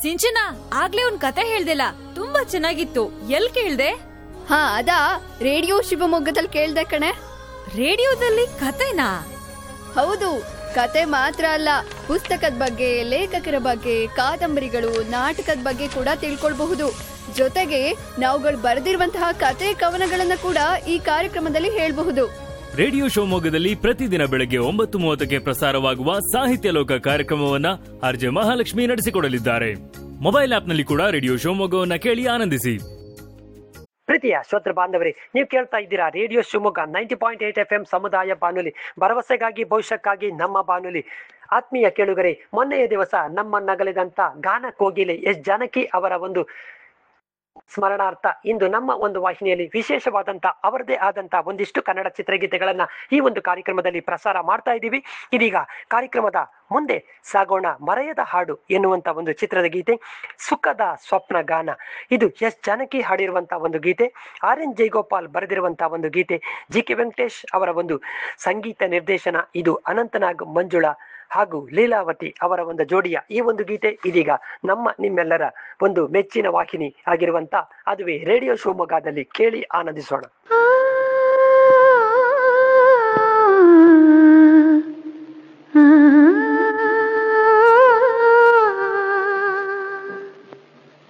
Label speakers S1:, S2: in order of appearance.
S1: ಸಿಂಚನ ಆಗ್ಲೇ ಒಂದ್ ಕತೆ ಹೇಳ್ದಿಲ್ಲ ತುಂಬಾ ಚೆನ್ನಾಗಿತ್ತು ಎಲ್ ಕೇಳ್ದೆ
S2: ಹಾ ಅದಾ ರೇಡಿಯೋ ಶಿವಮೊಗ್ಗದಲ್ಲಿ ಕೇಳ್ದೆ ಕಣೆ
S1: ರೇಡಿಯೋದಲ್ಲಿ ಕತೆನಾ
S2: ಹೌದು ಕತೆ ಮಾತ್ರ ಅಲ್ಲ ಪುಸ್ತಕದ ಬಗ್ಗೆ ಲೇಖಕರ ಬಗ್ಗೆ ಕಾದಂಬರಿಗಳು ನಾಟಕದ ಬಗ್ಗೆ ಕೂಡ ತಿಳ್ಕೊಳ್ಬಹುದು ಜೊತೆಗೆ ನಾವುಗಳು ಬರೆದಿರುವಂತಹ ಕತೆ ಕವನಗಳನ್ನ ಕೂಡ ಈ ಕಾರ್ಯಕ್ರಮದಲ್ಲಿ ಹೇಳ್ಬಹುದು
S3: ರೇಡಿಯೋ ಶಿವಮೊಗ್ಗದಲ್ಲಿ ಪ್ರತಿದಿನ ಬೆಳಗ್ಗೆ ಒಂಬತ್ತು ಮೂವತ್ತಕ್ಕೆ ಪ್ರಸಾರವಾಗುವ ಸಾಹಿತ್ಯ ಲೋಕ ಕಾರ್ಯಕ್ರಮವನ್ನ ಆರ್ಜೆ ಮಹಾಲಕ್ಷ್ಮಿ ನಡೆಸಿಕೊಡಲಿದ್ದಾರೆ ಮೊಬೈಲ್ ಆಪ್ನಲ್ಲಿ ಕೂಡ ರೇಡಿಯೋ ಶಿವಮೊಗ್ಗವನ್ನ ಕೇಳಿ ಆನಂದಿಸಿ
S4: ಪ್ರೀತಿಯ ಶ್ರೋತೃ ಬಾಂಧವರೇ ನೀವು ಕೇಳ್ತಾ ಇದ್ದೀರಾ radio Shivamogga ninety point eight F M ಸಮುದಾಯ ಬಾನುಲಿ ಭರವಸೆಗಾಗಿ ಭವಿಷ್ಯಕ್ಕಾಗಿ ನಮ್ಮ ಬಾನುಲಿ ಆತ್ಮೀಯ ಕೇಳುಗರೆ ಮೊನ್ನೆಯ ದಿವಸ ನಮ್ಮ ನಗಲಿದಂತ ಗಾನ ಕೋಗಿಲೆ ಎಸ್ ಜಾನಕಿ ಅವರ ಒಂದು ಸ್ಮರಣಾರ್ಥ ಇಂದು ನಮ್ಮ ಒಂದು ವಾಹಿನಿಯಲ್ಲಿ ವಿಶೇಷವಾದಂತ ಅವರದೇ ಆದಂತ ಒಂದಿಷ್ಟು ಕನ್ನಡ ಚಿತ್ರಗೀತೆಗಳನ್ನ ಈ ಒಂದು ಕಾರ್ಯಕ್ರಮದಲ್ಲಿ ಪ್ರಸಾರ ಮಾಡ್ತಾ ಇದ್ದೀವಿ ಇದೀಗ ಕಾರ್ಯಕ್ರಮದ ಮುಂದೆ ಸಾಗೋಣ ಮರೆಯದ ಹಾಡು ಎನ್ನುವಂತ ಒಂದು ಚಿತ್ರದ ಗೀತೆ ಸುಖದ ಸ್ವಪ್ನ ಗಾನ ಇದು ಎಸ್ ಜಾನಕಿ ಹಾಡಿರುವಂತ ಒಂದು ಗೀತೆ ಆರ್ ಎನ್ ಜೈಗೋಪಾಲ್ ಬರೆದಿರುವಂತ ಒಂದು ಗೀತೆ ಜಿ ಕೆ ವೆಂಕಟೇಶ್ ಅವರ ಒಂದು ಸಂಗೀತ ನಿರ್ದೇಶನ ಇದು ಅನಂತನಾಗ್ ಮಂಜುಳಾ ಹಾಗೂ ಲೀಲಾವತಿ ಅವರ ಒಂದು ಜೋಡಿಯ ಈ ಒಂದು ಗೀತೆ ಇದೀಗ ನಮ್ಮ ನಿಮ್ಮೆಲ್ಲರ ಒಂದು ಮೆಚ್ಚಿನ ವಾಹಿನಿ ಆಗಿರುವಂತ ಅದುವೇ ರೇಡಿಯೋ ಶಿವಮೊಗ್ಗದಲ್ಲಿ ಕೇಳಿ ಆನಂದಿಸೋಣ
S2: ಆ